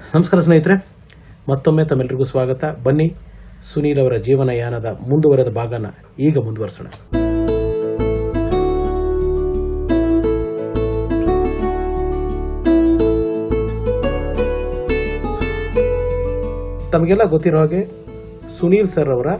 ನಮಸ್ಕಾರ ಸ್ನೇಹಿತರೆ ಮತ್ತೊಮ್ಮೆ ತಮ್ಮೆಲ್ಲರಿಗೂ ಸ್ವಾಗತ ಬನ್ನಿ ಸುನೀಲ್ ಅವರ ಜೀವನಯಾನದ ಮುಂದುವರೆದ ಭಾಗನ ಈಗ ಮುಂದುವರಿಸೋಣ ತಮಗೆಲ್ಲ ಗೊತ್ತಿರೋ ಹಾಗೆ ಸುನೀಲ್ ಸರ್ ಅವರ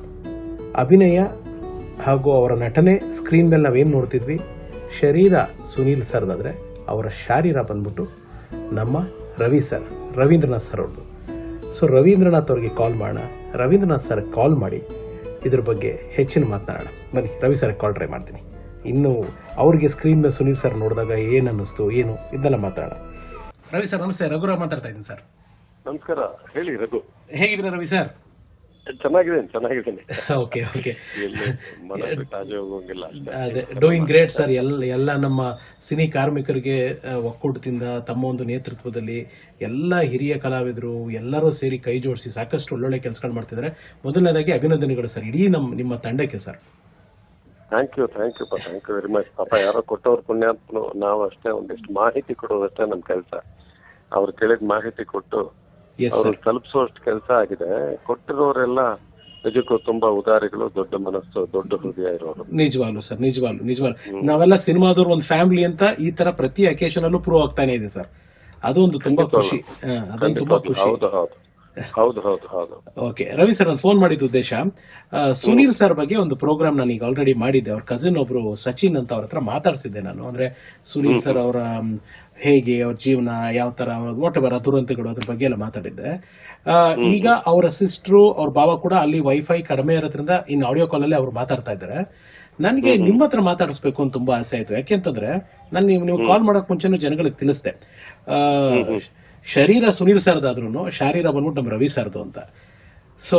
ಅಭಿನಯ ಹಾಗೂ ಅವರ ನಟನೆ ಸ್ಕ್ರೀನ್ ಮೇಲೆ ನಾವೇನು ನೋಡ್ತಿದ್ವಿ ಶರೀರ ಸುನೀಲ್ ಸರ್ದಾದ್ರೆ ಅವರ ಶಾರೀರ ಬಂದ್ಬಿಟ್ಟು ನಮ್ಮ ರವಿ ಸರ್ ರವೀಂದ್ರನಾಥ್ ಸರ್ ಅವ್ರದ್ದು ಸೊ ರವೀಂದ್ರನಾಥ್ ಅವ್ರಿಗೆ ಕಾಲ್ ಮಾಡೋಣ ರವೀಂದ್ರನಾಥ್ ಸರ್ ಕಾಲ್ ಮಾಡಿ ಇದ್ರ ಬಗ್ಗೆ ಹೆಚ್ಚಿನ ಮಾತನಾಡೋಣ ಬನ್ನಿ ರವಿ ಸರ್ ಕಾಲ್ ಟ್ರೈ ಮಾಡ್ತೀನಿ ಇನ್ನು ಅವ್ರಿಗೆ ಸ್ಕ್ರೀನ್ ಮೇಲೆ ಸುನೀಲ್ ಸರ್ ನೋಡಿದಾಗ ಏನು ಅನ್ನಿಸ್ತು ಏನು ಇದನ್ನೆಲ್ಲ ಮಾತಾಡೋಣ ರವಿ ಸರ್ ನಮಸ್ತೆ ರಘುರಾವ್ ಮಾತಾಡ್ತಾ ಇದ್ದೀನಿ ಸರ್ ನಮಸ್ಕಾರ ಹೇಳಿ ರಘು ಹೇಗಿದ್ದೀರಾ ರವಿ ಸರ್ ಚೆನ್ನಾಗಿದ್ದೇನೆ ಚೆನ್ನಾಗಿದ್ದೇನೆ ಓಕೆ ಓಕೆ ಎಲ್ಲಿ ಮನ ಬಿಟ್ಟು ಆಚೆ ಹೋಗೋಂಗಿಲ್ಲ ಅಷ್ಟೇ ಅದೇ ಡೂಯಿಂಗ್ ಗ್ರೇಟ್ ಸರ್ ಎಲ್ಲ ಎಲ್ಲ ನಮ್ಮ ಸಿನಿ ಕಾರ್ಮಿಕರಿಗೆ ಆ, ಒಕ್ಕೂಟದಿಂದ ತಮ್ಮ ಒಂದು ನೇತೃತ್ವದಲ್ಲಿ ಎಲ್ಲ ಹಿರಿಯ ಕಲಾವಿದರು ಎಲ್ಲರೂ ಸೇರಿ ಕೈ ಜೋಡಿಸಿ ಸಾಕಷ್ಟು ಒಳ್ಳೊಳ್ಳೆ ಕೆಲಸಗಳು ಮಾಡ್ತಿದ್ದಾರೆ ಮೊದಲನೇದಾಗಿ ಅಭಿನಂದನೆಗಳು ಸರ್ ಇಡೀ ನಮ್ಮ ನಿಮ್ಮ ತಂಡಕ್ಕೆ sir thank you thank you thank you very much ಪಾಪ ಯಾರೋ ಕೊಟ್ಟವ್ರ ಪುಣ್ಯಾತ್ಮನು ನಾವು ಅಷ್ಟೇ ಒಂದಿಷ್ಟು ಮಾಹಿತಿ ಕೊಡೋದಷ್ಟೇ ನಮ್ಮ ಕೆಲಸ ಅವ್ರು ಕೇಳಿದ ಮಾಹಿತಿ ಕೊಟ್ಟು ಎಸ್ ಅವ್ರು ಸರ್ ತಲುಪಿಸುವಷ್ಟು ಕೆಲಸ ಆಗಿದೆ ಕೊಟ್ಟಿರೋರೆಲ್ಲ ನಿಜಕ್ಕೂ ತುಂಬಾ ಉದಾರಿಗಳು ದೊಡ್ಡ ಮನಸ್ಸು ದೊಡ್ಡ ಹೃದಯ ಇರೋರು ನಿಜವಾಗ್ಲು ಸರ್ ನಿಜವಾಗ್ಲು ನಿಜವಾಗ್ಲು ನಾವೆಲ್ಲ ಸಿನಿಮಾದವ್ರು ಒಂದು ಫ್ಯಾಮಿಲಿ ಅಂತ ಈ ತರ ಪ್ರತಿ ಅಕೇಶನ್ ಅಲ್ಲೂ ಪ್ರೂವ್ ಆಗ್ತಾನೆ ಇದೆ ಸರ್ ಅದೊಂದು ತುಂಬಾ ಖುಷಿ ಆ, ಅದೊಂದು ತುಂಬಾ ಖುಷಿ ಹೌದು ಹೌದು ಹೌದು ಹೌದು ಹೌದು ಓಕೆ ರವಿ ಸರ್ ನಾನು ಫೋನ್ ಮಾಡಿದ ಉದ್ದೇಶ ಆ, ಸುನೀಲ್ ಸರ್ ಬಗ್ಗೆ ಒಂದು ಪ್ರೋಗ್ರಾಮ್ ನಾನು ಈಗ ಆಲ್ರೆಡಿ ಮಾಡಿದ್ದೆ ಅವ್ರ ಕಸಿನ್ ಒಬ್ರು ಸಚಿನ್ ಅಂತ ಅವ್ರ ಹತ್ರ ಮಾತಾಡ್ಸಿದ್ದೆ ನಾನು ಅಂದ್ರೆ ಸುನೀಲ್ ಸರ್ ಅವರ ಮ್, ಹೇಗೆ ಅವ್ರ ಜೀವನ ಯಾವ ತರ ವಾಟ್ ಎವರ್ ದುರಂತಗಳು ಅದ್ರ ಬಗ್ಗೆ ಎಲ್ಲ ಮಾತಾಡಿದ್ದೆ ಆ, ಈಗ ಅವರ ಸಿಸ್ಟ್ರು ಅವ್ರ ಬಾವ ಕೂಡ ಅಲ್ಲಿ ವೈಫೈ ಕಡಿಮೆ ಇರೋದ್ರಿಂದ ಇನ್ ಆಡಿಯೋ ಕಾಲ್ ಅಲ್ಲಿ ಅವ್ರು ಮಾತಾಡ್ತಾ ಇದ್ದಾರೆ ನನಗೆ ನಿಮ್ಮ ಹತ್ರ ಮಾತಾಡಿಸ್ಬೇಕು ಅಂತ ತುಂಬಾ ಆಸೆ ಆಯ್ತು ಯಾಕೆಂತಂದ್ರೆ ನಾನು ನೀವು ನೀವು ಕಾಲ್ ಮಾಡಕ್ ಮುಂಚೆನೂ ಜನಗಳಿಗೆ ತಿಳಿಸ್ದೆ ಆ, ಶರೀರ ಸುನೀಲ್ ಸರ್ದಾದ್ರೂ ಶಾರೀರ ಬಂದ್ಬಿಟ್ಟು ನಮ್ಮ ರವಿ ಸರ್ದು ಅಂತ ಸೊ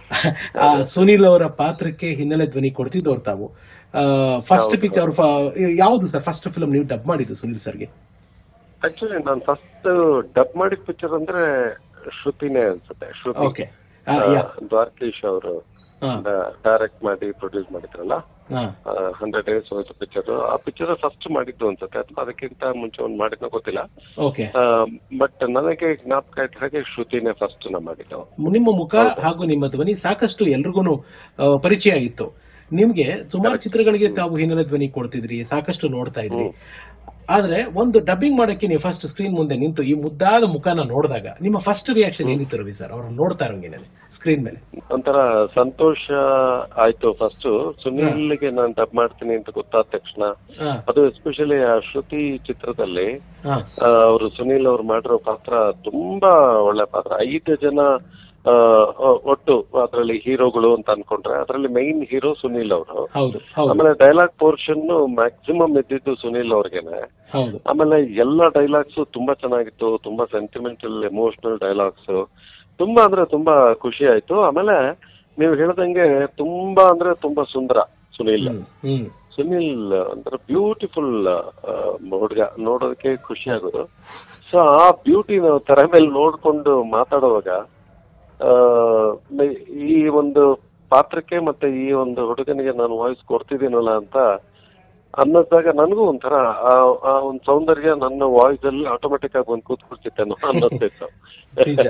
ಆ ಸುನೀಲ್ ಅವರ ಪಾತ್ರಕ್ಕೆ ಹಿನ್ನೆಲೆ ಧ್ವನಿ ಕೊಡ್ತಿದ್ದವ್ರು ತಾವು ಫಸ್ಟ್ ಪಿಕ್ಚರ್ ಯಾವುದು ಸರ್ ಫಸ್ಟ್ ಫಿಲ್ಮ್ ನೀವು ಡಬ್ ಮಾಡಿದ್ದು ಸುನೀಲ್ ಸರ್ಗೆ ಆಕ್ಚುಲಿ ನಾನು ಫಸ್ಟ್ ಡಬ್ ಮಾಡಿದ ಪಿಕ್ಚರ್ ಅಂದ್ರೆ ಶ್ರುತಿನೇ ಅನ್ಸುತ್ತೆ ಶ್ರುತಿ ಓಕೆ ಆ, ದ್ವಾರಕೀಶ್ ಅವರು ಡೈರೆಕ್ಟ್ ಮಾಡಿ ಪ್ರೊಡ್ಯೂಸ್ ಮಾಡಿದ್ರಲ್ಲ ಹಂಡ್ರೆಡ್ ಡೇಸ್ ಹೋಯ್ತು ಪಿಕ್ಚರ್ ಆ ಪಿಕ್ಚರ್ ಫಸ್ಟ್ ಮಾಡಿದ್ದು ಅನ್ಸುತ್ತೆ ಅಥವಾ ಅದಕ್ಕಿಂತ ಮುಂಚೆ ಒಂದು ಮಾಡಿದ್ನೋ ಗೊತ್ತಿಲ್ಲ ಓಕೆ ಬಟ್ ನನಗೆ ಜ್ಞಾಪಕ ಇದ್ದ ಹಾಗೆ ಶ್ರುತಿನೇ ಫಸ್ಟ್ ನಾ ಮಾಡಿದ್ದು ನಿಮ್ಮ ಮುಖ ಹಾಗೂ ನಿಮ್ಮ ಧ್ವನಿ ಸಾಕಷ್ಟು ಎಲ್ರಿಗೂ ಪರಿಚಯ ಆಗಿತ್ತು ನಿಮ್ಗೆ ಸುಮಾರು ಚಿತ್ರಗಳಿಗೆ ತಾವು ಹಿನ್ನೆಲೆ ಧ್ವನಿ ಕೊಡ್ತಿದ್ರಿ ಸಾಕಷ್ಟು ನೋಡ್ತಾ ಇದ್ರಿ ಆದ್ರೆ ಒಂದು ಡಬ್ಬಿಂಗ್ ಮಾಡಕ್ಕೆ ನೀವು ಫಸ್ಟ್ ಸ್ಕ್ರೀನ್ ಮುಂದೆ ನಿಂತು ಈ ಮುದ್ದಾದ ಮುಖನ ನೋಡಿದಾಗ ನಿಮ್ಮ ಫಸ್ಟ್ ರಿಯಾಕ್ಷನ್ ಏನಿತ್ತು ರವಿ ಸರ್ ಅವ್ರು ನೋಡ್ತಾ ಇರೋಂಗೆ ಸ್ಕ್ರೀನ್ ಮೇಲೆ ಒಂಥರ ಸಂತೋಷ ಆಯ್ತು ಫಸ್ಟ್ ಸುನೀಲ್ಗೆ ನಾನು ಡಬ್ ಮಾಡ್ತೀನಿ ಅಂತ ಗೊತ್ತಾದ ತಕ್ಷಣ ಹಾ ಅದು ಎಸ್ಪೆಷಲಿ ಆ ಶ್ರುತಿ ಚಿತ್ರದಲ್ಲಿ ಹಾ ಅವರು ಸುನೀಲ್ ಅವ್ರು ಮಾಡಿರೋ ಪಾತ್ರ ತುಂಬಾ ಒಳ್ಳೆ ಪಾತ್ರ ಐದು ಜನ ಆ, ಒಟ್ಟು ಅದರಲ್ಲಿ ಹೀರೋಗಳು ಅಂತ ಅನ್ಕೊಂಡ್ರೆ ಅದರಲ್ಲಿ ಮೈನ್ ಹೀರೋ ಸುನೀಲ್ ಅವರು ಹೌದು ಹೌದು ಆಮೇಲೆ ಡೈಲಾಗ್ ಪೋರ್ಷನ್ ಮ್ಯಾಕ್ಸಿಮಮ್ ಇದ್ದಿದ್ದು ಸುನೀಲ್ ಅವ್ರಿಗೆನೆ ಹೌದು ಆಮೇಲೆ ಎಲ್ಲ ಡೈಲಾಗ್ಸ್ ತುಂಬಾ ಚೆನ್ನಾಗಿತ್ತು ತುಂಬಾ ಸೆಂಟಿಮೆಂಟಲ್ ಎಮೋಷನಲ್ ಡೈಲಾಗ್ಸ್ ತುಂಬಾ ಅಂದ್ರೆ ತುಂಬಾ ಖುಷಿ ಆಯ್ತು ಆಮೇಲೆ ನೀವು ಹೇಳ್ದಂಗೆ ತುಂಬಾ ಅಂದ್ರೆ ತುಂಬಾ ಸುಂದರ ಸುನೀಲ್ ಹ್ಮ್ ಹ್ಮ್ ಸುನಿಲ್ ಅಂದ್ರೆ ಬ್ಯೂಟಿಫುಲ್ ಹುಡುಗ ನೋಡೋದಕ್ಕೆ ಖುಷಿ ಆಗೋದು ಸೊ ಆ ಬ್ಯೂಟಿ ನಾವು ತೆರೆ ಮೇಲೆ ನೋಡ್ಕೊಂಡು ಮಾತಾಡುವಾಗ ಆ, ಮ- ಈ ಒಂದು ಪಾತ್ರಕ್ಕೆ ಮತ್ತೆ ಈ ಒಂದು ಹುಡುಗನಿಗೆ ನಾನು ವಾಯ್ಸ್ ಕೊಡ್ತಿದ್ದೀನಲ್ಲ ಅಂತ ಅನ್ನಿಸ್ದಾಗ ನನಗೂ ಒಂಥರ ಆ ಆ ಒಂದು ಸೌಂದರ್ಯ ನನ್ನ ವಾಯ್ಸ್ ಅಲ್ಲಿ ಆಟೋಮೆಟಿಕ್ ಆಗಿ ಬಂದು ಕೂತ್ಕೊಳ್ತಿತ್ತೇನೋ ಅನ್ನಿಸ್ತಿತ್ತು ನಿಜ.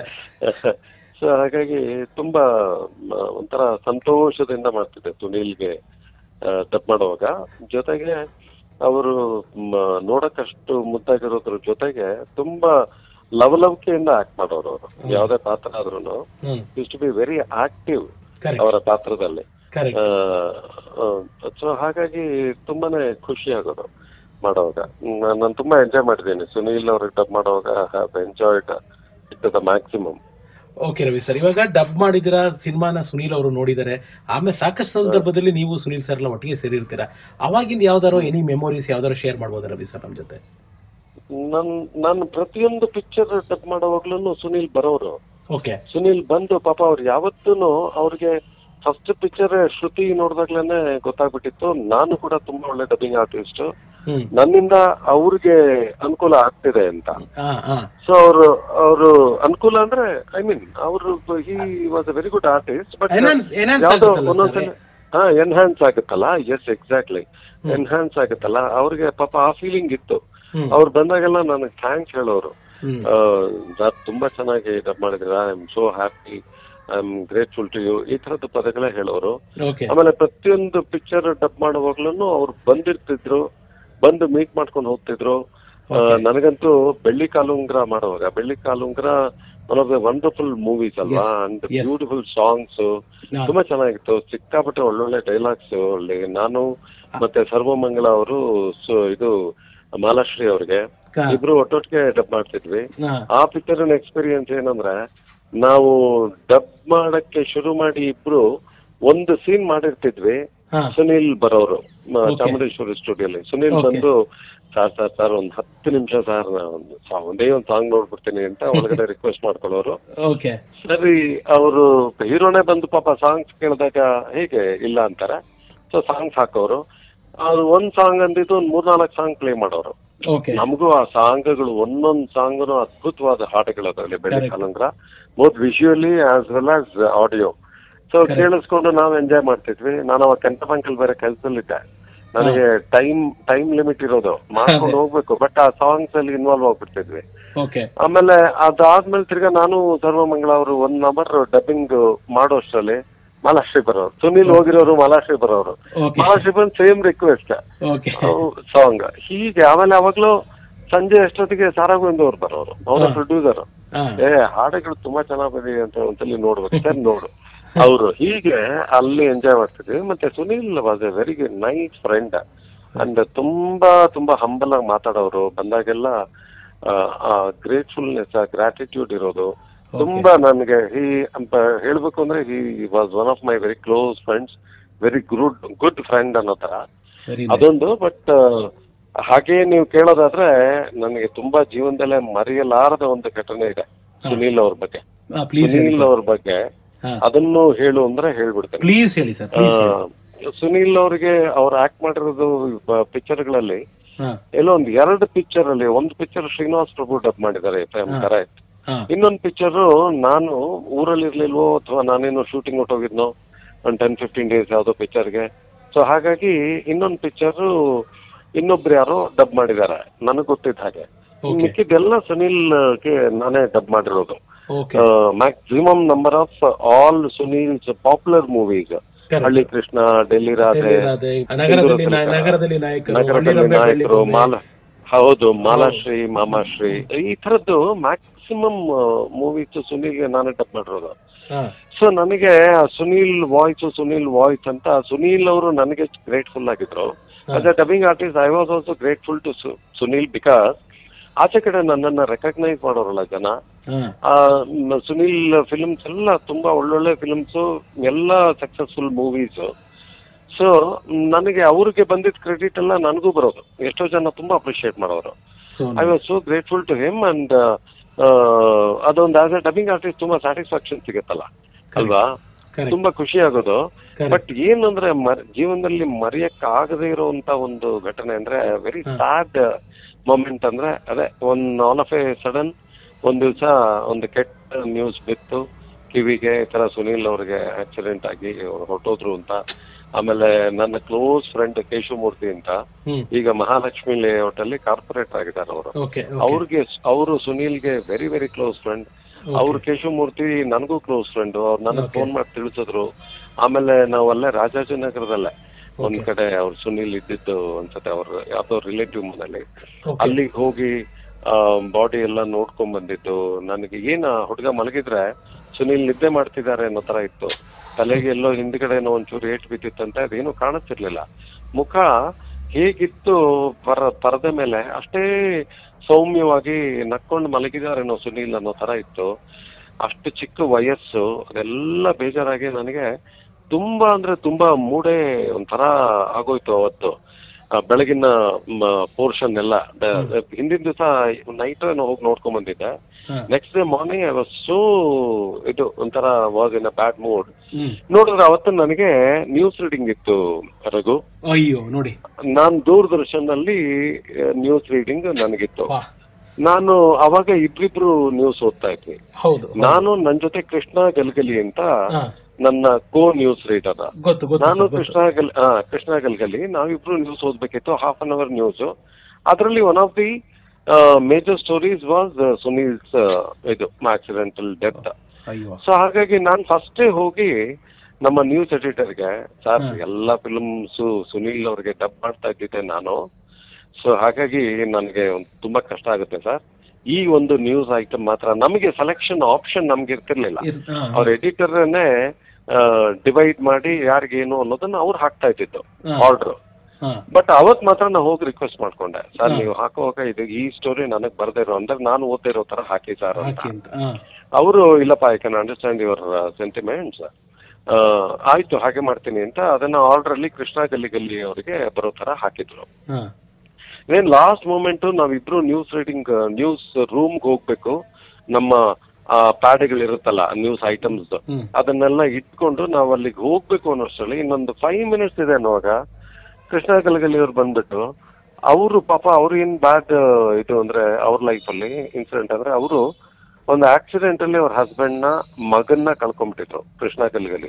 ಸೊ ಹಾಗಾಗಿ ತುಂಬಾ ಮ- ಒಂಥರ ಸಂತೋಷದಿಂದ ಮಾಡ್ತಿದ್ದೆ ಸುನೀಲ್ಗೆ ಡಬ್ ಮಾಡುವಾಗ ಜೊತೆಗೆ ಅವರು ನೋಡಕ್ಕಷ್ಟು ಮುದ್ದಾಗಿರೋದ್ರ ಜೊತೆಗೆ ತುಂಬಾ ಲವಲವಿಕೆಯಿಂದ ಆಕ್ಟ್ ಮಾಡೋರು ಅವರು ಯಾವ್ದೇ ಪಾತ್ರ ಆದ್ರೂ hmm use to be very active correct ಅವರ ಪಾತ್ರದಲ್ಲಿ ಕರೆಕ್ಟ್ ಸೊ ಹಾಗಾಗಿ ತುಂಬಾನೇ ಖುಷಿ ಆಗೋದು ಮಾಡುವಾಗ ನಾನು ತುಂಬಾ ಎಂಜಾಯ್ ಮಾಡಿದ್ದೀನಿ ಸುನೀಲ್ ಅವ್ರಿಗೆ ಡಬ್ ಮಾಡುವಾಗ have enjoyed it the maximum okay Ravi sir ಇವಾಗ ಡಬ್ ಮಾಡಿದಿರ ಸಿನಿಮಾನ ಸುನೀಲ್ ಅವರು ನೋಡಿದ್ದಾರೆ ಆಮೇಲೆ ಸಾಕಷ್ಟು ಸಂದರ್ಭದಲ್ಲಿ ನೀವು ಸುನೀಲ್ ಸರ್ ಎಲ್ಲ ಒಟ್ಟಿಗೆ ಸೇರಿರ್ತೀರಾ ಅವಾಗಿಂದ ಯಾವ್ದಾರೋ ಎನಿ ಮೆಮೊರೀಸ್ ಯಾವ್ದಾರೋ ಶೇರ್ ಮಾಡ್ಬೋದಾ ರವಿ ಸರ್ ನಮ್ಮ ಜೊತೆ ನನ್ ನಾನು ಪ್ರತಿಯೊಂದು ಪಿಕ್ಚರ್ ಡಬ್ ಮಾಡುವಾಗ್ಲೂ ಸುನೀಲ್ ಬರೋರು ಓಕೆ ಸುನೀಲ್ ಬಂದು ಪಾಪ ಅವ್ರು ಯಾವತ್ತೂ ಅವ್ರಿಗೆ ಫಸ್ಟ್ ಪಿಕ್ಚರ್ ಶ್ರುತಿ ನೋಡಿದಾಗ್ಲೇನೆ ಗೊತ್ತಾಗ್ಬಿಟ್ಟಿತ್ತು ನಾನು ಕೂಡ ತುಂಬಾ ಒಳ್ಳೆ ಡಬ್ಬಿಂಗ್ ಆರ್ಟಿಸ್ಟ್ ಹ್ಮ್ ನನ್ನಿಂದ ಅವ್ರಿಗೆ ಅನುಕೂಲ ಆಗ್ತಿದೆ ಅಂತ ಹಾ ಹಾ ಸೊ ಅವರು ಅವರು ಅನುಕೂಲ ಅಂದ್ರೆ ಐ ಮೀನ್ ಅವರು he was a very good artist but Enhance- enhance ಯಾವ್ದೋ ಆಗುತ್ತಲ್ಲ ಒಂದೊಂದ್ಸಲ sir? ಹಾ ಎನ್ಹಾನ್ಸ್ ಆಗುತ್ತಲ್ಲ ಎಸ್ ಎಕ್ಸಾಕ್ಟ್ಲಿ ಎನ್ಹಾನ್ಸ್ ಆಗುತ್ತಲ್ಲ ಅವ್ರಿಗೆ ಪಾಪ ಆ ಫೀಲಿಂಗ್ ಇತ್ತು ಹ್ಮ್ ಅವ್ರು ಬಂದಾಗೆಲ್ಲ ನನಗೆ ಥ್ಯಾಂಕ್ಸ್ ಹೇಳೋರು ಹ್ಮ್ ಸರ್ ತುಂಬಾ ಚೆನ್ನಾಗಿ ಡಬ್ ಮಾಡಿದ್ರ I am so happy I am grateful to you ಈ ತರದ ಪದಗಳೇ ಹೇಳೋರು ಓಕೆ ಆಮೇಲೆ ಪ್ರತಿಯೊಂದು ಪಿಕ್ಚರ್ ಡಬ್ ಮಾಡುವಾಗ್ಲೂ ಅವ್ರು ಬಂದಿರ್ತಿದ್ರು ಬಂದು ಮೀಟ್ ಮಾಡ್ಕೊಂಡು ಹೋಗ್ತಿದ್ರು ಆ, Okay. ನನಗಂತೂ ಬೆಳ್ಳಿ ಕಾಲುಂಗ್ರ ಮಾಡುವಾಗ Belli Kalungura one of the wonderful movies ಅಲ್ವಾ Yes. And Yes. Beautiful songs ಹಾ. ತುಂಬಾ ಚೆನ್ನಾಗಿತ್ತು ಸಿಕ್ಕಾಪಟ್ಟೆ ಒಳ್ಳೊಳ್ಳೆ ಡೈಲಾಗ್ಸ್ ಅಲ್ಲಿ ನಾನು ಮತ್ತೆ ಸರ್ವಮಂಗಳ ಅವರು ಇದು ಮಾಲಾಶ್ರೀ ಅವ್ರಿಗೆ ಹಾ. ಇಬ್ರು ಒಟ್ಟೊಟ್ಟಿಗೆ ಡಬ್ ಮಾಡ್ತಿದ್ವಿ ಹಾ. ಆ ಪಿಕ್ಚರ್ ಎಕ್ಸ್ಪೀರಿಯನ್ಸ್ ಏನಂದ್ರೆ ನಾವು ಡಬ್ ಮಾಡಕ್ಕೆ ಶುರು ಮಾಡಿ ಇಬ್ರು ಒಂದು ಸೀನ್ ಮಾಡಿರ್ತಿದ್ವಿ ಹಾ. ಸುನೀಲ್ ಬರೋರು ಮ- Okay. ಚಾಮುಂಡೇಶ್ವರಿ ಸ್ಟುಡಿಯೋಲಿ ಸುನೀಲ್ Okay. ಬಂದು ಸರ್ ಸರ್ ಸರ್ ಒಂದ್ ಹತ್ತು ನಿಮಿಷ ಸರ್ ಒಂದು ಸಾ- ಒಂದೇ ಒಂದು ಸಾಂಗ್ ನೋಡ್ಬಿಡ್ತೀನಿ ಅಂತ ಒಳಗಡೆ ರಿಕ್ವೆಸ್ಟ್ ಮಾಡ್ಕೊಳ್ಳೋರು ಓಕೆ ಸರಿ ಅವರು ಹೀರೋನೇ ಬಂದು ಪಾಪ ಸಾಂಗ್ಸ್ ಕೇಳಿದಾಗ ಹೇಗೆ ಇಲ್ಲ ಅಂತಾರೆ ಸೊ ಸಾಂಗ್ಸ್ ಹಾಕೋರು ಅದು ಒಂದ್ ಸಾಂಗ್ ಅಂದಿದ್ದು ಒಂದ್ ಮೂರ್ನಾಲ್ಕು ಸಾಂಗ್ ಪ್ಲೇ ಮಾಡೋರು ಓಕೆ ನಮಗೂ ಆ ಸಾಂಗ್ಗಳು ಒಂದೊಂದ್ ಸಾಂಗ್ನು ಅದ್ಭುತವಾದ ಹಾಡುಗಳು ಅದರಲ್ಲಿ Belli Correct. Kalungura both visually as well as audio so Correct. ಕೇಳಿಸ್ಕೊಂಡು ನಾವು ಎಂಜಾಯ್ ಮಾಡ್ತಿದ್ವಿ ನಾನು ಅವಾಗ ಕೆಂಟ ಅಂಕಲ್ ಬೇರೆ ಕೆಲಸದಲ್ಲಿದ್ದೆ ನನಗೆ ಟೈಮ್ ಟೈಮ್ ಲಿಮಿಟ್ ಇರೋದು ಮಾಡ್ಕೊಂಡು ಹೋಗ್ಬೇಕು ಬಟ್ ಆ ಸಾಂಗ್ಸ್ ಅಲ್ಲಿ ಇನ್ವಾಲ್ವ್ ಆಗ್ಬಿಡ್ತಿದ್ವಿ ಓಕೆ ಆಮೇಲೆ ಅದಾದ್ಮೇಲೆ ತಿರ್ಗಾ ನಾನು ಸರ್ವಮಂಗಳ ಅವರು ಒಂದ್ ನಂಬರ್ ಡಬ್ಬಿಂಗ್ ಮಾಡೋಷ್ಟ್ರಲ್ಲಿ ಮಾಲಾಶ್ರೀ ಬರೋರು ಸುನೀಲ್ ಹೋಗಿರೋರು ಮಾಲಾಶ್ರೀ ಬರೋರು ಓಕೆ ಮಾಲಾಶ್ರೀ ಬಂದ್ ಸೇಮ್ ರಿಕ್ವೆಸ್ಟ್ ಓಕೆ ಸಾಂಗ್ ಹೀಗೆ ಆಮೇಲೆ ಅವಾಗ್ಲೂ ಸಂಜೆ ಅಷ್ಟೊತ್ತಿಗೆ ಸಾರಾಗೋವಿಂದ ಅವ್ರು ಬರೋರು ಅವರ ಹಾ. ಪ್ರೊಡ್ಯೂಸರ್ ಹಾ. ಏ ಹಾಡುಗಳು ತುಂಬಾ ಚೆನ್ನಾಗ್ ಬಂದಿದೆ ಅಂತ ಒಂದ್ಸಲಿ ನೋಡ್ಬೇಕು ಸರ್ ನೋಡು ಅವರು ಹೀಗೆ ಅಲ್ಲಿ ಎಂಜಾಯ್ ಮಾಡ್ತಿದ್ವಿ ಮತ್ತೆ Sunil was a very nice friend and ತುಂಬಾ ತುಂಬಾ ಹಂಬಲ್ ಆಗಿ ಮಾತಾಡೋರು ಬಂದಾಗೆಲ್ಲ ಗ್ರೇಟ್ಫುಲ್ನೆಸ್ ಗ್ರಾಟಿಟ್ಯೂಡ್ ಇರೋದು ತುಂಬಾ ನನಗೆ ಹಿ ಅಂತ ಹೇಳ್ಬೇಕು ಅಂದ್ರೆ he was one of my very close friends very good good friend ಅನ್ನೋ ತರ ವೆರಿ ಅದೊಂದು ಬಟ್ ಹಾಗೆ ನೀವು ಕೇಳೋದಾದ್ರೆ ನನಗೆ ತುಂಬಾ ಜೀವನದಲ್ಲೇ ಮರೆಯಲಾರದ ಒಂದು ಘಟನೆ ಇದೆ ಸುನೀಲ್ ಅವ್ರ ಬಗ್ಗೆ ಪ್ಲೀಸ್ ಹೇಳಿ ಸುನೀಲ್ ಅವ್ರ ಬಗ್ಗೆ ಹಾ. ಅದನ್ನು ಹೇಳು ಅಂದ್ರೆ ಹೇಳ್ಬಿಡ್ತೇನೆ ಪ್ಲೀಸ್ ಹೇಳಿ ಸರ್ ಪ್ಲೀಸ್ ಹೇಳಿ ಆ, ಸುನೀಲ್ ಅವ್ರಿಗೆ ಅವ್ರು ಆಕ್ಟ್ ಮಾಡಿರೋದು ಪಿಕ್ಚರ್ಗಳಲ್ಲಿ ಹಾ ಎಲ್ಲೋ ಒಂದು ಎರಡು ಪಿಕ್ಚರ್ ಅಲ್ಲಿ ಒಂದು ಪಿಕ್ಚರ್ ಶ್ರೀನಿವಾಸ್ ಪ್ರಭು ಡಬ್ ಮಾಡಿದ್ದಾರೆ ಹಾ. ಕರೆಕ್ಟ್ ಹಾ ಇನ್ನೊಂದು ಪಿಕ್ಚರ್ ನಾನು ಊರಲ್ಲಿ ಇರ್ಲಿಲ್ವೋ ಅಥವಾ ನಾನೇನೋ ಶೂಟಿಂಗ್ ಹೊಟ್ಟೋಗಿದ್ನೋ ಒಂದು ಟೆನ್ ಫಿಫ್ಟೀನ್ ಡೇಸ್ ಯಾವುದೋ ಪಿಕ್ಚರ್ಗೆ ಸೊ ಹಾಗಾಗಿ ಇನ್ನೊಂದು ಪಿಕ್ಚರ್ ಇನ್ನೊಬ್ರು ಯಾರೋ ಡಬ್ ಮಾಡಿದ್ದಾರೆ ನನಗೆ ಗೊತ್ತಿದ್ದ ಹಾಗೆ ಓಕೆ ಮಿಕ್ಕಿದ್ದೆಲ್ಲ ಸುನಿಲ್ ಗೆ ನಾನೇ ಡಬ್ ಮಾಡಿರೋದು okay maximum number of all Sunil's popular movies Halli Krishna Delhi Radhe ನಗರದಲ್ಲಿ ಸಿಂಧೂರ ನಾಯ- ಕನಕ, ನಗರದಲ್ಲಿ ನಾಯಕರು ನಗರದಲ್ಲಿ ಹಳ್ಳಿರಂಬೆ ನಾಯಕರು ಬೆಳ್ಳಿಗೊಂಬೆ. ಮಾಲ ಹೌದು ಮಾಲಾಶ್ರೀ ಮಾಮಾಶ್ರೀ ಈ ತರದ್ದು ಮ್ಯಾಕ್ಸಿಮಮ್ ಮೂವೀಸ್ ಸುನೀಲ್ಗೆ ನಾನೇ ಡಬ್ ಮಾಡಿರೋದು ಹಾ ಸೊ ನನಗೆ ಆ ಸುನೀಲ್ ವಾಯ್ಸ್ ಸುನೀಲ್ ವಾಯ್ಸ್ ಅಂತ ಸುನೀಲ್ ಅವರು ನನಗೆ ಗ್ರೇಟ್ಫುಲ್ ಆಗಿದ್ರು ಹಾ. As a dubbing artist I was also grateful to Sunil because ಆಚೆ ಕಡೆ ನನ್ನನ್ನ ರೆಕಗ್ನೈಸ್ ಮಾಡೋರಲ್ಲ ಜನ ಹಾ ಆ, ಮ್, ಸುನೀಲ್ ಫಿಲ್ಮ್ಸ್ ಎಲ್ಲ ತುಂಬಾ ಒಳ್ಳೊಳ್ಳೆ ಫಿಲ್ಮ್ಸ್ ಎಲ್ಲ ಸಕ್ಸಸ್ಫುಲ್ ಮೂವೀಸ್ ಸೊ ನನಗೆ ಅವ್ರಿಗೆ ಬಂದಿದ್ದ ಕ್ರೆಡಿಟ್ ಎಲ್ಲ ನನಗೂ ಬರೋದು ಎಷ್ಟೋ ಜನ ತುಂಬಾ ಅಪ್ರಿಶಿಯೇಟ್ ಮಾಡೋರು so I was so grateful to him and ಅದೊಂದು ಆಸ್ ಎ ಡಬ್ಬಿಂಗ್ ಆರ್ಟಿಸ್ಟ್ ತುಂಬಾ ಸ್ಯಾಟಿಸ್ಫ್ಯಾಕ್ಷನ್ ಸಿಗುತ್ತಲ್ಲ ಅಲ್ವಾ ಕರೆಕ್ಟ್ ತುಂಬಾ ಖುಷಿ ಆಗೋದು ಕರೆಕ್ಟ್ ಬಟ್ ಏನಂದ್ರೆ ಮರ್- ಜೀವನದಲ್ಲಿ ಮರೆಯಕ್ ಆಗದೆ ಇರುವಂತ ಒಂದು ಘಟನೆ ಅಂದ್ರೆ ವೆರಿ ಹಾ. ಸ್ಯಾಡ್ ಮೊಮೆಂಟ್ ಅಂದ್ರೆ ಅದೇ ಒಂದ್ ಆಲ್ ಆಫ್ ಎ ಸಡನ್ ಒಂದ್ ದಿವಸ ಒಂದು ಕೆಟ್ಟ ನ್ಯೂಸ್ ಬಿತ್ತು ಕಿವಿಗೆ ಈ ತರ ಸುನೀಲ್ ಅವ್ರಿಗೆ ಆಕ್ಸಿಡೆಂಟ್ ಆಗಿ ಅವ್ರು ಹೊರಟೋದ್ರು ಅಂತ ಆಮೇಲೆ ನನ್ನ ಕ್ಲೋಸ್ ಫ್ರೆಂಡ್ ಕೇಶವಮೂರ್ತಿ ಅಂತ ಹ್ಮ್ ಈಗ ಮಹಾಲಕ್ಷ್ಮಿ ಲೇಔಟ್ ಅಲ್ಲಿ ಕಾರ್ಪೊರೇಟ್ ಆಗಿದ್ದಾರೆ ಅವರು ಓಕೆ ಅವ್ರಿಗೆ ಅವರು ಸುನೀಲ್ಗೆ ವೆರಿ ವೆರಿ ಕ್ಲೋಸ್ ಫ್ರೆಂಡ್ ಅವ್ರು ಕೇಶವಮೂರ್ತಿ ನನಗೂ ಕ್ಲೋಸ್ ಫ್ರೆಂಡ್ ಅವ್ರು ನನಗೆ Okay. ಫೋನ್ ಮಾಡಿ ತಿಳಿಸಿದ್ರು ಆಮೇಲೆ ನಾವು ಅಲ್ಲೇ ರಾಜಾಜಿನಗರದಲ್ಲೇ ಒಂದ್ Okay. ಕಡೆ ಅವ್ರು ಸುನೀಲ್ ಇದ್ದಿದ್ದು ಅನ್ಸುತ್ತೆ ಅವ್ರ ಯಾವ್ದೋ ರಿಲೇಟಿವ್ ಮನೇಲಿ ಓಕೆ ಅಲ್ಲಿಗೆ ಹೋಗಿ ಬಾಡಿ ಎಲ್ಲ ನೋಡ್ಕೊಂಡ್ ಬಂದಿದ್ದು ನನಗೆ ಏನ ಹುಡುಗ ಮಲಗಿದ್ರೆ ಸುನೀಲ್ ನಿದ್ದೆ ಮಾಡ್ತಿದ್ದಾರೆ ಅನ್ನೋ ತರ ಇತ್ತು ತಲೆಗೆ ಎಲ್ಲೋ ಹಿಂದ್ಗಡೆನೋ ಒಂಚೂರು ಏಟ್ ಬಿದ್ದಿತ್ತಂತೆ ಅದೇನು ಕಾಣಿಸ್ತಿರ್ಲಿಲ್ಲ ಮುಖ ಹೇಗಿತ್ತು ಪರ ಪರದೆ ಮೇಲೆ ಅಷ್ಟೇ ಸೌಮ್ಯವಾಗಿ ನಕ್ಕೊಂಡು ಮಲಗಿದಾರೇನೋ ಸುನೀಲ್ ಅನ್ನೋ ತರ ಇತ್ತು ಅಷ್ಟು ಚಿಕ್ಕ ವಯಸ್ಸು ಅದೆಲ್ಲ ಬೇಜಾರಾಗಿ ನನಗೆ ತುಂಬಾ ಅಂದ್ರೆ ತುಂಬಾ ಮೂಡೇ ಒಂಥರ ಆಗೋಯ್ತು ಅವತ್ತು ಆ, ಬೆಳಗಿನ ಪೋರ್ಷನ್ ಎಲ್ಲ ದ- ಹಿಂದಿನ ದಿವಸ ನೈಟ್ ಏನೋ ಹೋಗಿ ನೋಡ್ಕೊಂಡ್ ಬಂದಿದ್ದೆ ಹಾ next day morning I was so ಇದು ಒಂಥರ was in a bad mood ಹ್ಮ್ ನೋಡಿದ್ರೆ ಅವತ್ತು ನನಗೆ ನ್ಯೂಸ್ ರೀಡಿಂಗ್ ಇತ್ತು ರಘು ಅಯ್ಯೋ ನೋಡಿ ನಾನ್ ದೂರದರ್ಶನಲ್ಲಿ ನ್ಯೂಸ್ ರೀಡಿಂಗ್ ನನಗಿತ್ತು ವಾ ನಾನು ಅವಾಗ ಇಬ್ರಿಬ್ರು ನ್ಯೂಸ್ ಓದ್ತಾ ಇದ್ವಿ ಹೌದು ನಾನು ನನ್ ಜೊತೆ ಕೃಷ್ಣ ಗಲ್ಗಲಿ ಅಂತ ಹಾ ನನ್ನ ಕೋ ನ್ಯೂಸ್ ರೀಡರ್ ಗೊತ್ತು ಗೊತ್ತು ನಾನು ಸರ್, ಗೊತ್ತು ಕೃಷ್ಣ ಗಲ್ ಆ, ಕೃಷ್ಣ ಗಲ್ಗಲಿ ನಾವಿಬ್ರು ನ್ಯೂಸ್ ಓದ್ಬೇಕಿತ್ತು ಹಾಫ್ ಅನ್ ಅವರ್ ನ್ಯೂಸ್ ಅದರಲ್ಲಿ one of the major stories was Sunil's ಇದು ಆಕ್ಸಿಡೆಂಟಲ್ ಡೆತ್ ಅಯ್ಯೋ ಸೊ ಹಾಗಾಗಿ ನಾನು ಫಸ್ಟೇ ಹೋಗಿ ನಮ್ಮ ನ್ಯೂಸ್ ಎಡಿಟರ್ಗೆ ಸರ್ ಹ್ಮ್. ಎಲ್ಲ ಫಿಲ್ಮ್ಸ್ ಸುನೀಲ್ ಅವ್ರಿಗೆ ಡಬ್ ಮಾಡ್ತಾ ಇದ್ದಿದ್ದೆ ನಾನು ಸೊ ಹಾಗಾಗಿ ನನಗೆ ತುಂಬಾ ಕಷ್ಟ ಆಗುತ್ತೆ ಸರ್ ಈ ಒಂದು ನ್ಯೂಸ್ ಐಟಮ್ ಮಾತ್ರ ನಮಗೆ ಸೆಲೆಕ್ಷನ್ ಆಪ್ಷನ್ ನಮ್ಗೆ ಇರ್ತಿರ್ಲಿಲ್ಲ ಇರ್- ಹಾ, ಅವ್ರ ಎಡಿಟರ್ನೇ ಡಿವೈಡ್ ಮಾಡಿ ಯಾರಿಗೇನು ಅನ್ನೋದನ್ನ ಅವ್ರು ಹಾಕ್ತಾ ಇದ್ದಿದ್ದು ಹಾ, ಆರ್ಡರ್ ಹಾ, ಬಟ್ ಅವತ್ ಮಾತ್ರ ನಾ ಹೋಗಿ ರಿಕ್ವೆಸ್ಟ್ ಮಾಡ್ಕೊಂಡೆ ಸರ್ ಹಾ. ನೀವು ಹಾಕುವಾಗ ಇದು ಈ ಸ್ಟೋರಿ ನನಗೆ ಬರ್ದೇ ಇರೋ ಅಂದ್ರೆ ನಾನು ಓದ್ದೇ ಇರೋ ತರ ಹಾಕಿ ಸರ್ ಅಂತ ಹಾಕಿ ಅಂತ ಹಾ, ಅವರು ಇಲ್ಲಪ್ಪ I can understand your sentiments ಆಯ್ತು ಹಾಗೆ ಮಾಡ್ತೀನಿ ಅಂತ ಅದನ್ನ ಆರ್ಡರ್ ಅಲ್ಲಿ ಕೃಷ್ಣ ಗಲ್ಲಿ ಗಲ್ಲಿ ಅವರಿಗೆ ಬರೋ ತರ ಹಾಕಿದ್ರು ಹಾ, ಏನ್ ಲಾಸ್ಟ್ ಮೂಮೆಂಟ್ ನಾವಿಬ್ರು ನ್ಯೂಸ್ ರೀಡಿಂಗ್ ನ್ಯೂಸ್ ರೂಮ್ಗೆ ಹೋಗ್ಬೇಕು ನಮ್ಮ ಪ್ಯಾಡ್ಗಳಿರುತ್ತಲ್ಲ ನ್ಯೂಸ್ ಐಟಮ್ಸ್ ಹ್ಮ್, ಅದನ್ನೆಲ್ಲ ಇಟ್ಕೊಂಡು ನಾವು ಅಲ್ಲಿಗೆ ಹೋಗ್ಬೇಕು ಅನ್ನೋಷ್ಟರಲ್ಲಿ ಇನ್ನೊಂದು ಫೈವ್ ಮಿನಿಟ್ಸ್ ಇದೆ ಅನ್ನುವಾಗ ಕೃಷ್ಣ ಗಲಗಲಿ ಅವ್ರು ಬಂದ್ಬಿಟ್ಟು ಅವರು ಪಾಪ ಅವ್ರು ಏನ್ ಬ್ಯಾಡ್ ಇದು ಅಂದ್ರೆ ಅವ್ರ ಲೈಫಲ್ಲಿ ಇನ್ಸಿಡೆಂಟ್ ಅಂದ್ರೆ ಅವರು ಒಂದು ಆಕ್ಸಿಡೆಂಟ್ ಅಲ್ಲಿ ಅವ್ರ ಹಸ್ಬೆಂಡ್ ನ ಮಗನ್ನ ಕಳ್ಕೊಂಡ್ಬಿಟ್ಟಿದ್ರು Krishna Galagali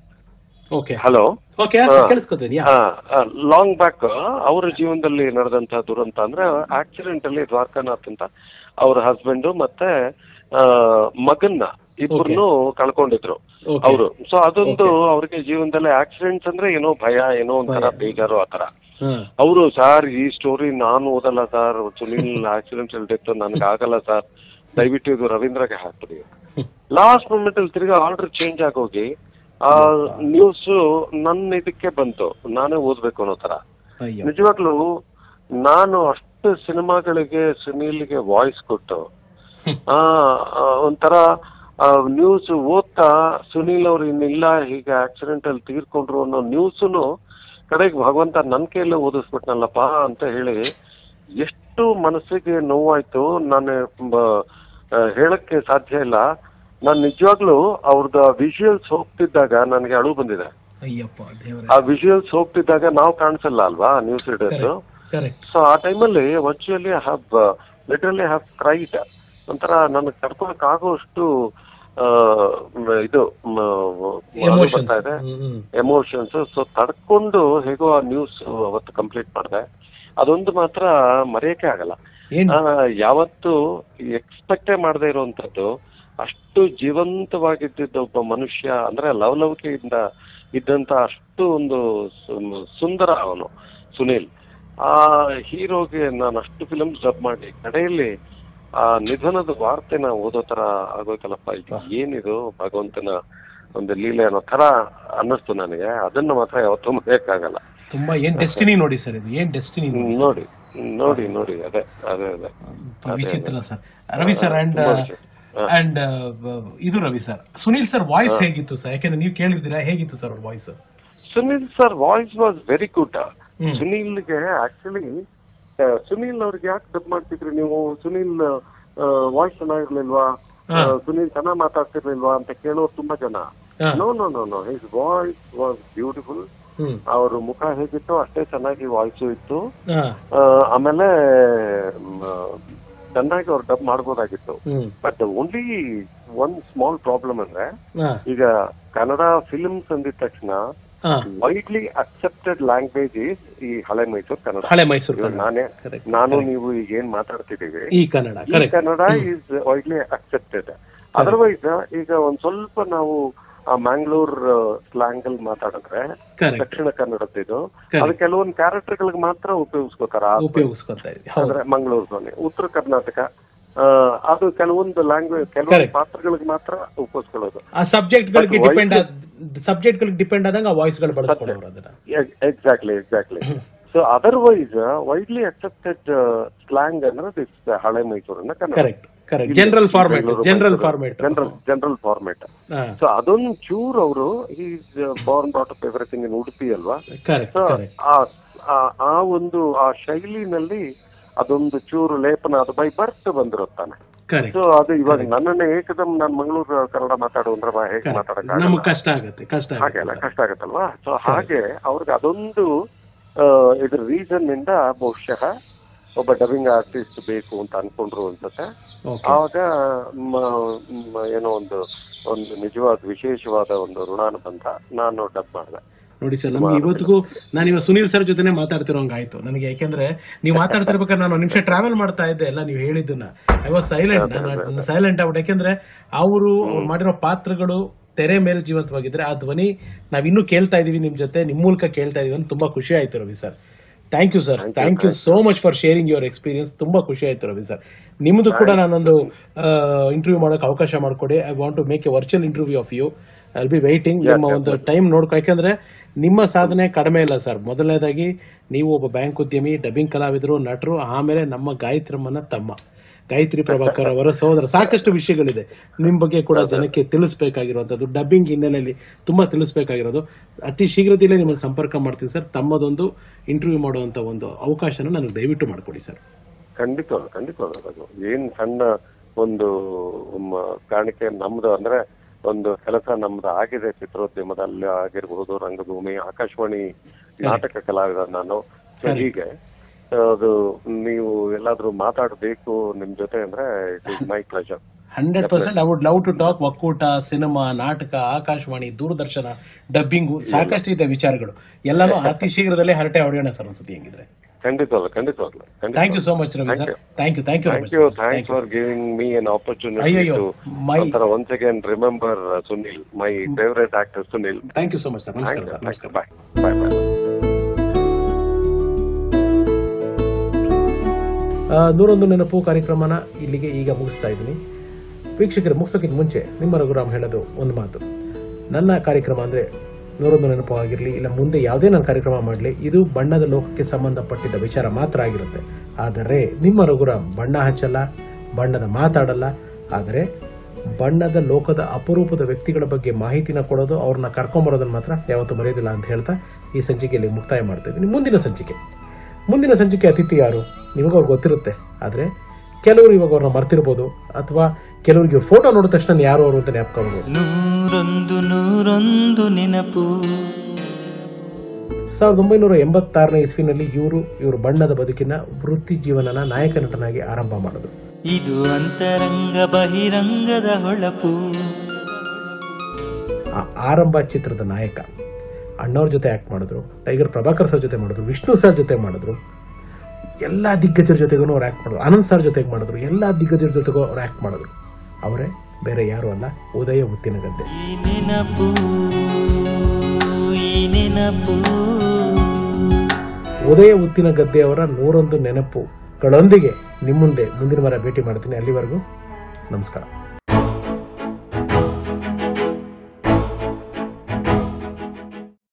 okay hello okay ಹಾ. ಕೇಳಿಸ್ಕೊತೀನಿ ಯಾ ಲಾಂಗ್ ಬ್ಯಾಕ್ ಅವರ ಜೀವನದಲ್ಲಿ ನಡೆದಂತಹ ದುರಂತ ಅಂದ್ರೆ ಆಕ್ಸಿಡೆಂಟ್ ಅಲ್ಲಿ ದ್ವಾರಕಾನಾಥ್ ಅಂತ ಅವ್ರ ಹಸ್ಬೆಂಡ್ ಮತ್ತೆ ಆ, ಮಗನ್ನ ಇಬ್ಬರನ್ನು ಕಳ್ಕೊಂಡಿದ್ರು ಓಕೆ ಅವರು ಸೊ ಅದೊಂದು ಅವ್ರಿಗೆ ಜೀವನದಲ್ಲಿ ಆಕ್ಸಿಡೆಂಟ್ಸ್ ಅಂದ್ರೆ ಏನೋ ಭಯ ಏನೋ ಒಂಥರ ಭಯ. ಬೇಜಾರು ಆತರ ಹಾ, ಅವರು ಸರ್ ಈ ಸ್ಟೋರಿ ನಾನು ಓದಲ್ಲ ಸರ್ ಸುನಿಲ್ ಆಕ್ಸಿಡೆಂಟ್ ಇಲ್ದಿತ್ತು ನನ್ಗೆ ಆಗಲ್ಲ ಸರ್ ದಯವಿಟ್ಟು ಇದು ರವೀಂದ್ರಗೆ ಹಾಕ್ಬಿಡಿ ಹ್ಮ್. ಲಾಸ್ಟ್ ಮೂಮೆಂಟ್ ಅಲ್ಲಿ ತಿರ್ಗಾ ಆರ್ಡರ್ ಚೇಂಜ್ ಆಗೋಗಿ ಆ ನ್ಯೂಸ್ ನನ್ನ ಇದಕ್ಕೆ ಬಂತು ನಾನೇ ಓದ್ಬೇಕು ಅನ್ನೋ ತರ ಅಯ್ಯೋ ನಿಜವಾಗ್ಲೂ ನಾನು ಅಷ್ಟು ಸಿನಿಮಾಗಳಿಗೆ ಸುನೀಲ್ಗೆ ವಾಯ್ಸ್ ಕೊಟ್ಟು ಹ್ಮ್. ಆ ಆ, ಒಂಥರ ನ್ಯೂಸ್ ಓದ್ತಾ ಸುನೀಲ್ ಅವ್ರು ಇನ್ನಿಲ್ಲ ಹೀಗೆ ಆಕ್ಸಿಡೆಂಟ್ ಅಲ್ಲಿ ತೀರ್ಕೊಂಡ್ರು ಅನ್ನೋ ನ್ಯೂಸ್ನು ಕಡೆಗೆ ಭಗವಂತ ನನ್ನ ಕೈಯಲ್ಲೇ ಓದಿಸ್ಬಿಟ್ನಲ್ಲಪ್ಪ ಅಂತ ಹೇಳಿ ಎಷ್ಟು ಮನಸ್ಸಿಗೆ ನೋವಾಯ್ತು ನಾನು ಬ- ಆ, ಹೇಳಕ್ಕೆ ಸಾಧ್ಯ ಇಲ್ಲ ನಾನು ನಿಜವಾಗ್ಲೂ ಅವ್ರದ್ದು ವಿಜುವಲ್ಸ್ ಹೋಗ್ತಿದ್ದಾಗ ನನಗೆ ಅಳು ಬಂದಿದೆ ಅಯ್ಯಪ್ಪ ದೇವರೇ ಆ ವಿಜುವಲ್ಸ್ ಹೋಗ್ತಿದ್ದಾಗ ನಾವು ಕಾಣಿಸಲ್ಲ ಅಲ್ವಾ ನ್ಯೂಸ್ ರೀಡರ್ಸ್ ಕರೆಕ್ಟ್ ಸೊ ಆ ಟೈಮಲ್ಲಿ virtually have literally have cried ಒಂಥರ ನನಗೆ ತಡ್ಕೊಳಕ್ ಆಗೋಷ್ಟು ಆ, ಮ್, ಇದು ಮ್, ಅದು ಎಮೋಷನ್ಸ್ ಬರ್ತಾ ಇದೆ ಎಮೋಷನ್ಸ್ ಸೊ ತಡ್ಕೊಂಡು ಹೇಗೋ ಆ ನ್ಯೂಸ್ ಅವತ್ತು ಕಂಪ್ಲೀಟ್ ಮಾಡಿದೆ ಅದೊಂದು ಮಾತ್ರ ಮರೆಯಕ್ಕೆ ಆಗಲ್ಲ ಏನ್ ಆ, ಯಾವತ್ತು ಎಕ್ಸ್ಪೆಕ್ಟೇ ಮಾಡದೇ ಇರುವಂತದ್ದು ಅಷ್ಟು ಜೀವಂತವಾಗಿದ್ದ ಒಬ್ಬ ಮನುಷ್ಯ ಅಂದ್ರೆ ಲವಲವಿಕೆಯಿಂದ ಇದ್ದಂತ ಅಷ್ಟು ಒಂದು ಸು- ಸುಂದರ ಅವನು ಸುನೀಲ್ ಆ ಹೀರೋಗೆ ನಾನು ಅಷ್ಟು ಫಿಲ್ಮ್ಸ್ ಡಬ್ ಮಾಡಿ ಕಡೆಯಲ್ಲಿ ಆ ನಿಧನದ ವಾರ್ತೆನ ಓದೋ ತರ ಆಗೋಯ್ತಲ್ಲಪ್ಪ ಇದು ಏನಿದು ಭಗವಂತನ ಒಂದು ಲೀಲೆ ಅನ್ನೋ ತರ ಅನ್ನಿಸ್ತು ನನಗೆ ಅದನ್ನ ಮಾತ್ರ ಯಾವತ್ತೂ ಮರೆಯಕ್ಕಾಗಲ್ಲ ತುಂಬಾ ಏನ್ ಡೆಸ್ಟಿನಿ ನೋಡಿ ಸರ್ ಇದು ಏನ್ ಡೆಸ್ಟಿನಿ ನೋಡಿ ನೋಡಿ ನೋಡಿ ಅದೇ ಅದೇ ಅದೇ ವಿಚಿತ್ರ ಸರ್ ರವಿ ಸರ್ ಅಂಡ್ ತುಂಬಾ ವಿಚಿತ್ರ. ಹಾ. ಅಂಡ್ ಇದು Ravi sir Sunil sir voice ಹೇಗಿತ್ತು ಸರ್ ಯಾಕಂದ್ರೆ ನೀವು ಕೇಳಿದ್ದೀರಾ ಹೇಗಿತ್ತು ಸರ್ ಅವ್ರ voice Sunil sir voice was very good hmm. ಸುನೀಲ್ಗೆ ಆಕ್ಚುಲಿ ಸುನೀಲ್ ಅವ್ರಿಗೆ ಯಾಕೆ ಡಬ್ ಮಾಡ್ತಿದ್ರಿ ನೀವು ಸುನೀಲ್ ವಾಯ್ಸ್ ಚೆನ್ನಾಗಿರ್ಲಿಲ್ವಾ ಹಾ. ಆ, ಸುನೀಲ್ ಚೆನ್ನಾಗಿ ಮಾತಾಡ್ತಿರ್ಲಿಲ್ವಾ ಅಂತ ಕೇಳೋರು ತುಂಬಾ ಜನ ಹಾ. No no no no his voice was beautiful hmm ಅವ್ರ ಮುಖ ಹೇಗಿತ್ತು ಅಷ್ಟೇ ಚೆನ್ನಾಗಿ ವಾಯ್ಸು ಇತ್ತು ಹಾ. ಆ, ಆಮೇಲೆ ಮ್, ಚೆನ್ನಾಗಿ ಅವ್ರು ಡಬ್ ಮಾಡ್ಬೋದಾಗಿತ್ತು hmm but only one small problem ಅಂದ್ರೆ ಹಾ. ಈಗ ಕನ್ನಡ ಫಿಲ್ಮ್ಸ್ ಅಂದಿದ ತಕ್ಷಣ ಹಾ. ವೈಡ್ಲಿ ಅಕ್ಸೆಪ್ಟೆಡ್ ಲ್ಯಾಂಗ್ವೇಜ್ ಈಸ್ ಈ ಹಳೆ ಮೈಸೂರು ಕನ್ನಡ ಹಳೆ ಮೈಸೂರು ಇವಾಗ ಕನ್ನಡ. ನಾನೇ Correct, ನಾನು correct. ನೀವು ಈಗ ಏನ್ ಮಾತಾಡ್ತಿದೀವಿ ಈ ಕನ್ನಡ ಈ correct Kannada is widely accepted otherwise ಈಗ ಒಂದ್ ಸ್ವಲ್ಪ ನಾವು ಆ ಮ್ಯಾಂಗ್ಳೂರ್ ಸ್ಲಾಂಗ್ ಅಲ್ಲಿ ಮಾತಾಡಿದ್ರೆ ಕರೆಕ್ಟ್ ದಕ್ಷಿಣ ಕನ್ನಡದ್ದು Correct. ಅದು ಕೆಲವೊಂದು ಕ್ಯಾರೆಕ್ಟರ್ಗಳಿಗೆ ಮಾತ್ರ ಉಪಯೋಗಿಸ್ಕೋತಾರ ಉಪಯೋಗಿಸ್ಕೊತಾ ಇದ್ವಿ ಹೌದು ಅಂದ್ರೆ ಮಂಗಳೂರು ಧ್ವನಿ ಉತ್ತರ ಕರ್ನಾಟಕ ಆ, ಅದು ಕೆಲವೊಂದು ಲ್ಯಾಂಗ್ವೇಜ್ ಕೆಲವೊಂದು Correct. ಪಾತ್ರಗಳಿಗೆ ಮಾತ್ರ ಉಪಯೋಗಿಸ್ಕೊಳ್ಳೋದು ಆ ಸಬ್ಜೆಕ್ಟ್ ಗಳಿಗೆ But ಡಿಪೆಂಡ್ widely- ಸಬ್ಜೆಕ್ಟ್ ಗಳಿಗೆ ಡಿಪೆಂಡ್ ಆದಂಗ ಆ ವಾಯ್ಸ್ ಗಳು ಬಳಸ್ಕೊಳ್ಳೋರು ಅದನ್ನ exactly exactly so otherwise widely accepted slang ಅಂದ್ರೆ ದಿಸ್ ಹಳೆ ಮೈಸೂರಿನ Kannada correct correct general format general format general general format so ಅದೊಂದು ಚೂರ್ ಅವರು is born brought up everything in Udupi ಅಲ್ವಾ ಕರೆಕ್ಟ್ ಸೊ ಕರೆಕ್ಟ್ ಆ ಒಂದು ಆ ಶೈಲಿನಲ್ಲಿ ಅದೊಂದು ಚೂರು ಲೇಪನ ಅದು ಬೈ ಬರ್ತ್ ಬಂದಿರುತ್ತಾನೆ ಕರೆಕ್ಟ್ ಸೊ ಅದು ಇವಾಗ ನನ್ನನ್ನೇ ಏಕದಮ್ ನಾನು ಮಂಗಳೂರು ಕನ್ನಡ ಮಾತಾಡು ಅಂದ್ರೆ ಬಾ ಹೇಗೆ ಮಾತಾಡಕ್ಕಾಗಲ್ಲ ನಮಗ್ ಕಷ್ಟ ಆಗುತ್ತೆ ಕಷ್ಟ ಹಾಗೆ ಅಲ್ಲ ಆಗುತ್ತೆ ಕಷ್ಟ ಆಗತ್ತಲ್ವಾ ಸೊ ಹಾಗೆ ಅವ್ರಿಗೆ ಅದೊಂದು ಆ, ಇದ್ರ ರೀಸನ್ ಇಂದ ಬಹುಶಃ ಒಬ್ಬ ಡಬ್ಬಿಂಗ್ ಆರ್ಟಿಸ್ಟ್ ಬೇಕು ಅಂತ ಅನ್ಕೊಂಡ್ರು ಅನ್ಸುತ್ತೆ ಓಕೆ ಆವಾಗ ಮ- ಮ- ಏನೋ ಒಂದು ಒಂದು ನಿಜವಾದ ವಿಶೇಷವಾದ ಒಂದು ಋಣಾನುಬಂಧ ನಾನು ಡಬ್ ಮಾಡಿದೆ ನೋಡಿ ಸರ್ ನಮ್ಗೆ ಇವತ್ತಿಗೂ ನಾನು ಇವಾಗ ಸುನೀಲ್ ಸರ್ ಜೊತೆನೆ ಮಾತಾಡ್ತಿರೋಂಗಾಯ್ತು ನನಗೆ ಯಾಕೆಂದ್ರೆ ನೀವು ಮಾತಾಡ್ತಿರ್ಬೇಕಾದ್ರೆ ನಾನು ಒಂದ್ ನಿಮಿಷ ಟ್ರಾವೆಲ್ ಮಾಡ್ತಾ ಇದ್ದೆ ಎಲ್ಲ ನೀವು ಹೇಳಿದ್ದನ್ನ ಐ ವಾಸ್ ಸೈಲೆಂಟ್ ನಾನು ಸೈಲೆಂಟ್ ಆಗ್ಬಿಟ್ಟು ಯಾಕೆಂದ್ರೆ ಅವರು ಅವ್ರು ಮಾಡಿರೋ ಪಾತ್ರಗಳು ತೆರೆ ಮೇಲೆ ಜೀವಂತವಾಗಿದ್ರೆ ಆ ಧ್ವನಿ ನಾವಿನ್ನೂ ಕೇಳ್ತಾ ಇದೀವಿ ನಿಮ್ ಜೊತೆ ನಿಮ್ ಮೂಲಕ ಕೇಳ್ತಾ ಇದೀವಿ ಅಂತ ತುಂಬಾ ಖುಷಿ ಆಯ್ತು Ravi sir thank you sir thank you so much for sharing your experience ತುಂಬಾ ಖುಷಿ ಆಯ್ತು ರವಿ ಸರ್ ನಿಮ್ದು ಕೂಡ ನಾನೊಂದು ಇಂಟರ್ವ್ಯೂ ಮಾಡೋಕೆ ಅವಕಾಶ ಮಾಡಿಕೊಡಿ I want to make a virtual interview of you I be waiting ನಿಮ್ಮ ಒಂದು ಟೈಮ್ ನೋಡ್ಕೊ ಯಾಕಂದ್ರೆ ನಿಮ್ಮ ಸಾಧನೆ ಕಡಿಮೆ ಇಲ್ಲ ಸರ್ ಮೊದಲನೇದಾಗಿ ನೀವು ಒಬ್ಬ ಬ್ಯಾಂಕ್ ಉದ್ಯಮಿ ಡಬ್ಬಿಂಗ್ ಕಲಾವಿದರು ನಟರು ಆಮೇಲೆ ನಮ್ಮ ಗಾಯತ್ರಿಯಮ್ಮನ ತಮ್ಮ ಗಾಯತ್ರಿ ಪ್ರಭಾಕರ್ ಅವರ ಸಹೋದರ ಸಾಕಷ್ಟು ವಿಷಯಗಳಿದೆ ನಿಮ್ಮ ಬಗ್ಗೆ ಕೂಡ ಜನಕ್ಕೆ ತಿಳಿಸ್ಬೇಕಾಗಿರುವಂಥದ್ದು ಡಬ್ಬಿಂಗ್ ಹಿನ್ನೆಲೆಯಲ್ಲಿ ತುಂಬಾ ತಿಳಿಸ್ಬೇಕಾಗಿರೋದು ಅತಿ ಶೀಘ್ರದಲ್ಲೇ ನಿಮ್ಮನ್ನು ಸಂಪರ್ಕ ಮಾಡ್ತೀನಿ ಸರ್ ತಮ್ಮದೊಂದು ಇಂಟರ್ವ್ಯೂ ಮಾಡುವಂತ ಒಂದು ಅವಕಾಶನ ನನಗೆ ದಯವಿಟ್ಟು ಮಾಡಿಕೊಡಿ ಸರ್ ಖಂಡಿತವಾಗ್ಲು ಖಂಡಿತವಾಗ್ಲು ಅದು ಏನ್ ಸಣ್ಣ ಒಂದು ಮ- ಕಾಣಿಕೆ ನಮ್ದು ಅಂದ್ರೆ ಒಂದು ಕೆಲಸ ನಮ್ದು ಆಗಿದೆ ಚಿತ್ರೋದ್ಯಮದಲ್ಲಿ ಆಗಿರ್ಬಹುದು ರಂಗಭೂಮಿ ಆಕಾಶವಾಣಿ ನಾಟಕ ಕಲಾವಿದ ನಾನು So ಹೀಗೆ ಅದು ನೀವು ಎಲ್ಲಾದ್ರೂ ಮಾತಾಡಬೇಕು ನಿಮ್ ಜೊತೆ ಅಂದ್ರೆ it is my pleasure hundred percent I would love to talk ಒಕ್ಕೂಟ ಸಿನಿಮಾ ನಾಟಕ ಆಕಾಶವಾಣಿ ದೂರದರ್ಶನ ಡಬ್ಬಿಂಗು ಸಾಕಷ್ಟು ಇದೆ ವಿಚಾರಗಳು ಎಲ್ಲಾನು ಅತಿ ಶೀಘ್ರದಲ್ಲೇ ಹರಟೆ ಹೊಡೆಯೋಣ ಸರ್ ಒಂದ್ಸತಿ ಹೆಂಗಿದ್ರೆ ಖಂಡಿತವಾಗ್ಲು ಖಂಡಿತವಾಗ್ಲು ಥ್ಯಾಂಕ್ ಖಂಡಿತ you so much Ravi sir thank you thank you thank you thanks for giving me an opportunity ಅಯ್ಯಯ್ಯೋ to my once again remember Sunil my favourite actor Sunil thank you so much sir ನಮಸ್ಕಾರ sir ನಮಸ್ಕಾರ bye ಬಾಯ್ ಬಾಯ್ ಆ, ನೂರೊಂದು ನೆನಪು ಕಾರ್ಯಕ್ರಮನ ಇಲ್ಲಿಗೆ ಈಗ ಮುಗಿಸ್ತಾ ಇದ್ದೀನಿ ವೀಕ್ಷಕರು ಮುಗಿಸೋಕ್ಕಿಂತ ಮುಂಚೆ ನಿಮ್ಮ ರಘುರಾಮ್ ಹೇಳೋದು ಒಂದು ಮಾತು ನನ್ನ ಕಾರ್ಯಕ್ರಮ ಅಂದರೆ ನೂರೊಂದು ನೆನಪು ಆಗಿರಲಿ ಇಲ್ಲ ಮುಂದೆ ಯಾವುದೇ ನಾನು ಕಾರ್ಯಕ್ರಮ ಮಾಡಲಿ ಇದು ಬಣ್ಣದ ಲೋಕಕ್ಕೆ ಸಂಬಂಧಪಟ್ಟಿದ್ದ ವಿಚಾರ ಮಾತ್ರ ಆಗಿರುತ್ತೆ ಆದರೆ ನಿಮ್ಮ ರಘುರಾಮ್ ಬಣ್ಣ ಹಚ್ಚಲ್ಲ ಬಣ್ಣದ ಮಾತಾಡಲ್ಲ ಆದರೆ ಬಣ್ಣದ ಲೋಕದ ಅಪರೂಪದ ವ್ಯಕ್ತಿಗಳ ಬಗ್ಗೆ ಮಾಹಿತಿನ ಕೊಡೋದು ಅವ್ರನ್ನ ಕರ್ಕೊಂಬರೋದನ್ನ ಮಾತ್ರ ಯಾವತ್ತೂ ಮರೆಯೋದಿಲ್ಲ ಅಂತ ಹೇಳ್ತಾ ಈ ಸಂಚಿಕೆಯಲ್ಲಿ ಮುಕ್ತಾಯ ಮಾಡ್ತಾ ಇದ್ದೀನಿ ಮುಂದಿನ ಸಂಚಿಕೆ ಮುಂದಿನ ಸಂಚಿಕೆ ಅತಿಥಿ ಯಾರು ನಿಮಗೆ ಅವ್ರಿಗೆ ಗೊತ್ತಿರುತ್ತೆ ಆದರೆ ಕೆಲವರು ಇವಾಗ ಅವ್ರನ್ನ ಮರ್ತಿರ್ಬೋದು ಅಥವಾ ಕೆಲವರಿಗೆ ಫೋಟೋ ನೋಡಿದ ತಕ್ಷಣ ಯಾರು ಅವರು ಅಂತ ಜ್ಞಾಪಕ ನೂರೊಂದು ನೂರೊಂದು ನೆನಪು ಸಾವಿರದ ಒಂಬೈನೂರ ಎಂಬತ್ತಾರನೇ ಇಸ್ವಿನಲ್ಲಿ ಇವರು ಇವರು ಬಣ್ಣದ ಬದುಕಿನ ವೃತ್ತಿ ಜೀವನನ ನಾಯಕ ನಟನಾಗಿ ಆರಂಭ ಮಾಡಿದ್ರು ಇದು ಅಂತರಂಗ ಬಹಿರಂಗದ ಹೊಳಪು ಆ ಆರಂಭ ಚಿತ್ರದ ನಾಯಕ ಅಣ್ಣವ್ರ ಜೊತೆ ಆ್ಯಕ್ಟ್ ಮಾಡಿದ್ರು ಟೈಗರ್ ಪ್ರಭಾಕರ್ ಸರ್ ಜೊತೆ ಮಾಡಿದ್ರು ವಿಷ್ಣು ಸರ್ ಜೊತೆ ಮಾಡಿದ್ರು ಎಲ್ಲ ದಿಗ್ಗಜರ ಜೊತೆಗೂ ಅವ್ರು ಆ್ಯಕ್ಟ್ ಮಾಡಿದ್ರು ಆನಂದ್ ಸರ್ ಜೊತೆಗೆ ಮಾಡಿದ್ರು ಎಲ್ಲ ದಿಗ್ಗಜರ ಜೊತೆಗೂ ಅವ್ರು ಆ್ಯಕ್ಟ್ ಮಾಡಿದ್ರು ಅವರೇ ಬೇರೆ ಯಾರು ಅಲ್ಲ ಉದಯ ಉತ್ತಿನ ಗದ್ದೆ ಈ ನೆನಪು ಈ ನೆನಪು ಉದಯ ಉತ್ತಿನ ಗದ್ದೆಯವರ ನೂರೊಂದು ನೆನಪುಗಳೊಂದಿಗೆ ನಿಮ್ಮ ಮುಂದೆ ಮುಂದಿನ ವಾರ ಭೇಟಿ ಮಾಡ್ತೀನಿ ಅಲ್ಲಿವರೆಗೂ ನಮಸ್ಕಾರ